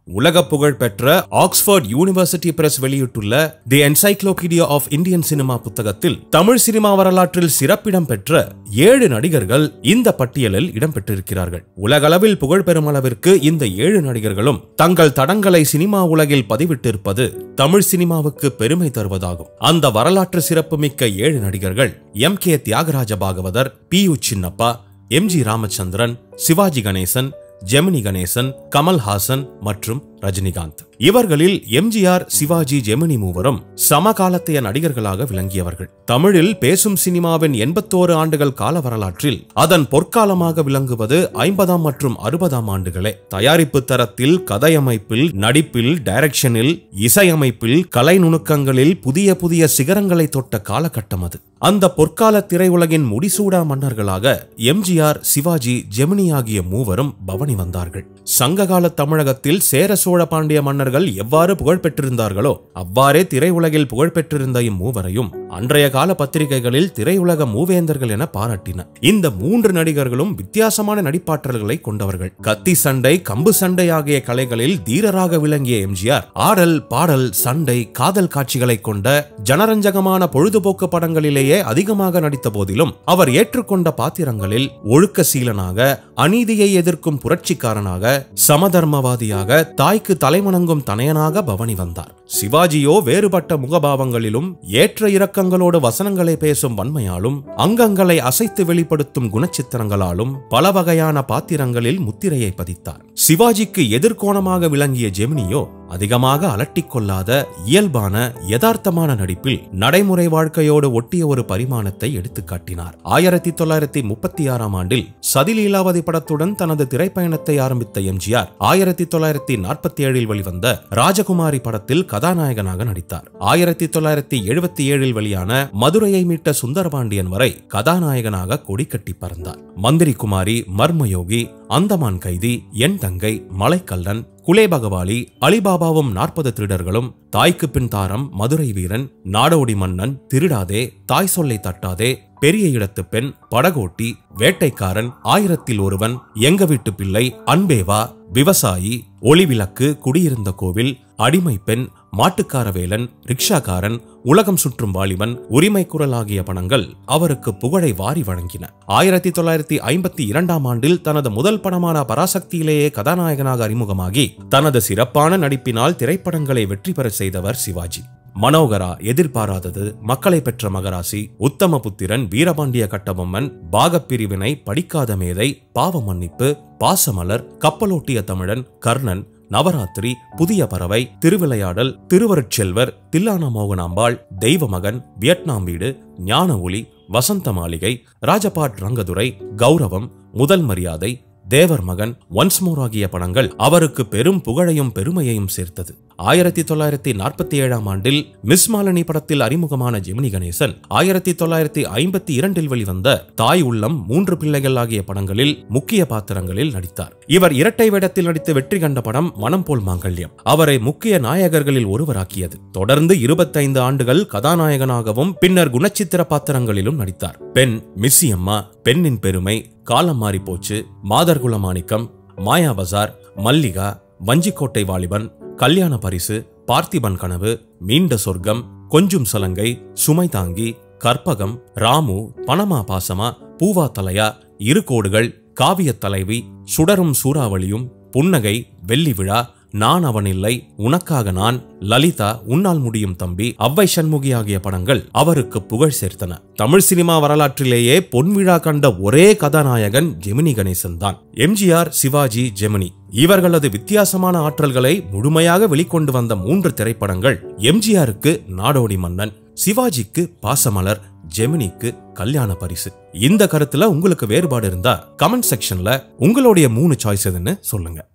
உலக புகழ் பெற்ற ஆக்ஸ்போர்ட் யூனிவர்சிட்டி பிரஸ் வெளியிட்டுள்ள the encyclopaedia of Indian cinema புத்தகத்தில் தமிழ் சினிமா வரலாற்றில் சிறப்பிடம் பெற்ற ஏழு நடிகர்கள் இந்த பட்டியலில் இடம்பெற்றிருக்கிறார்கள் உலகளவில் புகழ் பெறும் அளவிற்கு இந்த ஏழு நடிகர்களும் தங்கள் தடங்களை சினிமா உலகில் பதிவிட்டிருப்பது தமிழ் சினிமாவுக்கு பெருமை தருவதாகும் அந்த வரலாற்று சிறப்புமிக்க ஏழு நடிகர்கள் M K Thyagaraja Bhagavathar P U Chinnappa M G Ramachandran Sivaji Ganesan Gemini Ganesan Kamal Haasan மற்றும் ரஜினிகாந்த் இவர்களில் எம்ஜிஆர் சிவாஜி ஜெமினி மூவரும் சமகாலத்தைய நடிகர்களாக விளங்கியவர்கள் தமிழில் பேசும் சினிமாவின் எண்பத்தோரு ஆண்டுகள் கால வரலாற்றில் அதன் பொற்காலமாக விளங்குவது ஐம்பதாம் மற்றும் அறுபதாம் ஆண்டுகளே தயாரிப்பு தரத்தில் கதையமைப்பில் நடிப்பில் டைரக்ஷனில் இசையமைப்பில் கலை நுணுக்கங்களில் புதிய புதிய சிகரங்களை தொட்ட காலகட்டம் அது அந்த பொற்கால திரையுலகின் முடிசூடா மன்னர்களாக எம்ஜிஆர் சிவாஜி ஜெமினி ஆகிய மூவரும் பவனி வந்தார்கள் சங்ககால தமிழகத்தில் சேர சோழ பாண்டிய மன்னர்கள் எவ்வாறு புகழ் பெற்றிருந்தார்களோ அவ்வாறே திரையுலகில் புகழ் பெற்றிருந்த இம்மூவரையும் அன்றைய கால பத்திரிகைகளில் திரையுலக மூவேந்தர்கள் என பாராட்டின இந்த மூன்று நடிகர்களும் வித்தியாசமான நடிப்பாற்றல்களை கொண்டவர்கள் கத்தி சண்டை கம்பு சண்டை ஆகிய கலைகளில் தீரராக விளங்கிய எம்ஜிஆர் ஆடல் பாடல் சண்டை காதல் காட்சிகளை கொண்ட ஜனரஞ்சகமான பொழுதுபோக்கு படங்களிலேயே அதிகமாக நடித்த போதிலும் அவர் ஏற்றுக்கொண்ட பாத்திரங்களில் ஒழுக்க சீலனாக அநீதியை எதிர்க்கும் புரட்சிக்காரனாக சமதர்மவாதியாக தாய்க்கு தலைவணங்கும் தனையனாக பவனி வந்தார் சிவாஜியோ வேறுபட்ட முகபாவங்களிலும் ஏற்ற இறக்கங்களோடு வசனங்களை பேசும் வன்மையாலும் அங்கங்களை அசைத்து வெளிப்படுத்தும் குணச்சித்திரங்களாலும் பல வகையான பாத்திரங்களில் முத்திரையை பதித்தார் சிவாஜிக்கு எதிர்கோணமாக விளங்கிய ஜெமினியோ அதிகமாக அலட்டிக் கொள்ளாத இயல்பான யதார்த்தமான நடிப்பில் நடைமுறை வாழ்க்கையோடு ஒட்டிய ஒரு பரிமாணத்தை எடுத்துக் காட்டினார் ஆயிரத்தி தொள்ளாயிரத்தி முப்பத்தி ஆறாம் ஆண்டில் சதிலீலாவதி படத்துடன் தனது திரைப்பயணத்தை ஆரம்பித்த எம்ஜிஆர் ஆயிரத்தி தொள்ளாயிரத்தி நாற்பத்தி ஏழில் வெளிவந்த ராஜகுமாரி படத்தில் கதாநாயகனாக நடித்தார் ஆயிரத்தி தொள்ளாயிரத்தி எழுபத்தி ஏழில் வெளியான மதுரையை மீட்ட சுந்தரபாண்டியன் வரை கதாநாயகனாக கொடிக்கட்டி பறந்தார் மந்திரி குமாரி மர்மயோகி அந்தமான் கைதி என் தங்கை மலைக்கல்லன் குலே பகவாலி அலிபாபாவும் நாற்பது திருடர்களும் தாய்க்கு பின் தாரம் மதுரை வீரன் நாடோடி மன்னன் திருடாதே தாய் சொல்லை தட்டாதே பெரிய இடத்து பெண் படகோட்டி வேட்டைக்காரன் ஆயிரத்தில் ஒருவன் எங்க வீட்டு பிள்ளை அன்பேவா விவசாயி ஒளிவிளக்கு குடியிருந்த கோவில் அடிமை பெண் மாட்டுக்கார வேலன் ரிக்ஷாக்காரன் உலகம் சுற்றும் வாலிபன் உரிமை குரல் ஆகிய படங்கள் அவருக்கு புகழை வாரி வழங்கின ஆயிரத்தி தொள்ளாயிரத்தி ஐம்பத்தி இரண்டாம் ஆண்டில் தனது முதல் படமான பராசக்தியிலேயே கதாநாயகனாக அறிமுகமாகி தனது சிறப்பான நடிப்பினால் திரைப்படங்களை வெற்றி பெற செய்தவர் சிவாஜி மனோகரா எதிர்பாராதது மக்களை பெற்ற மகராசி உத்தம புத்திரன் வீரபாண்டிய கட்டபொம்மன் பாகப்பிரிவினை படிக்காத மேதை பாவ மன்னிப்பு பாசமலர் கப்பலோட்டிய தமிழன் கர்ணன் நவராத்திரி புதிய பறவை திருவிளையாடல் திருவருட்செல்வர் தில்லானா மோகனாம்பாள் தெய்வமகன் வியட்நாம் வீடு ஞான ஒளி வசந்த மாளிகை ராஜபாட் ரங்கதுரை கௌரவம் முதல் மரியாதை தேவர் மகன் ஒன்ஸ் மோர் ஆகிய படங்கள் அவருக்கு பெரும் புகழையும் பெருமையையும் சேர்த்தது ஆயிரத்தி தொள்ளாயிரத்தி நாற்பத்தி ஏழாம் ஆண்டில் மிஸ் மாலினி படத்தில் அறிமுகமான ஜெமினி கணேசன் ஆயிரத்தி தொள்ளாயிரத்தி ஐம்பத்தி இரண்டில் வெளிவந்த தாய் உள்ளம் மூன்று பிள்ளைகள் ஆகிய படங்களில் முக்கிய பாத்திரங்களில் நடித்தார் இவர் இரட்டை வேடத்தில் நடித்து வெற்றி கண்ட படம் மனம் போல் மாங்கல்யம் அவரை முக்கிய நாயகர்களில் ஒருவராக்கியது தொடர்ந்து இருபத்தைந்து ஆண்டுகள் கதாநாயகனாகவும் பின்னர் குணச்சித்திர பாத்திரங்களிலும் நடித்தார் பெண் மிஸ்ஸியம்மா பெண்ணின் பெருமை காலம் மாறி போச்சு மாதர்குல மாணிக்கம் மாயா பஜார் மல்லிகா வஞ்சிக்கோட்டை வாலிபன் கல்யாண பரிசு பார்த்திபன் கனவு மீண்ட சொர்க்கம் கொஞ்சும் சலங்கை சுமை தாங்கி கற்பகம் ராமு பணமா பாசமா பூவா தலையா இரு கோடுகள் காவியத் தலைவி சுடரும் சூறாவளியும் புன்னகை வெள்ளி விழா நான் அவனில்லை உனக்காக நான் லலிதா உன்னால் முடியும் தம்பி அவ்வை சண்முகி ஆகிய படங்கள் அவருக்கு புகழ் சேர்த்தன தமிழ் சினிமா வரலாற்றிலேயே பொன்விழா கண்ட ஒரே கதாநாயகன் ஜெமினி கணேசன் தான் எம்ஜிஆர் சிவாஜி ஜெமினி இவர்களது வித்தியாசமான ஆற்றல்களை முழுமையாக வெளிக்கொண்டு வந்த மூன்று திரைப்படங்கள் எம்ஜிஆருக்கு நாடோடி மன்னன் சிவாஜிக்கு பாசமலர் ஜெமினிக்கு கல்யாண பரிசு இந்த கருத்துல உங்களுக்கு வேறுபாடு இருந்தா கமெண்ட் செக்ஷன்ல உங்களுடைய மூணு சாய்ஸ் எதுன்னு சொல்லுங்க